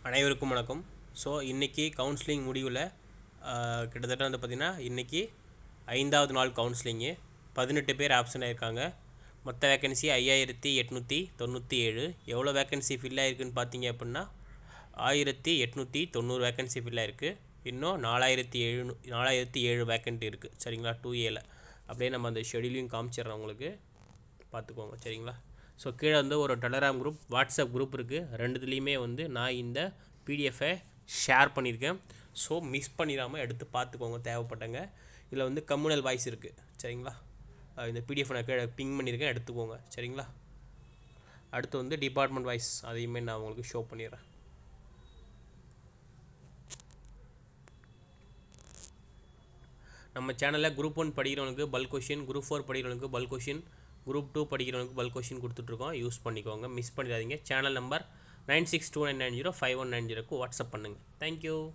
அனைவருக்கும் வணக்கம் ஸோ இன்றைக்கி கவுன்சிலிங் முடிவில் ஆஹ், கிட்டத்தட்ட வந்து பார்த்திங்கன்னா இன்றைக்கி ஐந்தாவது நாள் கவுன்சிலிங்கு பதினெட்டு பேர் ஆப்ஷன் ஆயிருக்காங்க மொத்த வேக்கன்சி ஐயாயிரத்தி எட்நூற்றி தொண்ணூற்றி ஏழு எவ்வளோ வேக்கன்சி ஃபில் ஆயிருக்குன்னு பார்த்தீங்க அப்படின்னா ஆயிரத்தி எட்நூற்றி தொண்ணூறு வேக்கன்சி ஃபில் ஆயிருக்கு இன்னும் நாலாயிரத்தி எழுநூ நாலாயிரத்தி ஏழு வேக்கன்ட் இருக்குது சரிங்களா டூ ஏல அப்படியே நம்ம அந்த ஷெடியூலையும் காமிச்சிடுறோம் உங்களுக்கு பார்த்துக்கோங்க சரிங்களா ஸோ கீழே வந்து ஒரு டெலகிராம் குரூப் வாட்ஸ்அப் குரூப் இருக்குது ரெண்டுத்துலேயுமே வந்து நான் இந்த பிடிஎஃபை ஷேர் பண்ணியிருக்கேன் ஸோ மிஸ் பண்ணிடாமல் எடுத்து பார்த்துக்கோங்க தேவைப்பட்டங்க இதில் வந்து கம்யூனல் வாய்ஸ் இருக்குது சரிங்களா அஹ் இந்த பிடிஎஃப் நான் கீழே பிங் பண்ணியிருக்கேன் எடுத்துக்கோங்க சரிங்களா அடுத்து வந்து டிபார்ட்மெண்ட் வைஸ் அதையுமே நான் உங்களுக்கு ஷோ பண்ணிடுறேன் நம்ம சேனலில் குரூப் ஒன் படிக்கிறவனுக்கு பல் கொஷின் குரூப் ஃபோர் படிக்கிறவனுக்கு பல் கொஷின் குரூப் டூ படிக்கிறவனுக்கு பல் கொஷின் கொடுத்துட்ருக்கோம் யூஸ் பண்ணிக்கோங்க மிஸ் பண்ணிடாதீங்க channel number nine six two nine nine zero five one nine ஜீரோக்கு வாட்ஸ்அப் பண்ணுங்கள் தேங்க்யூ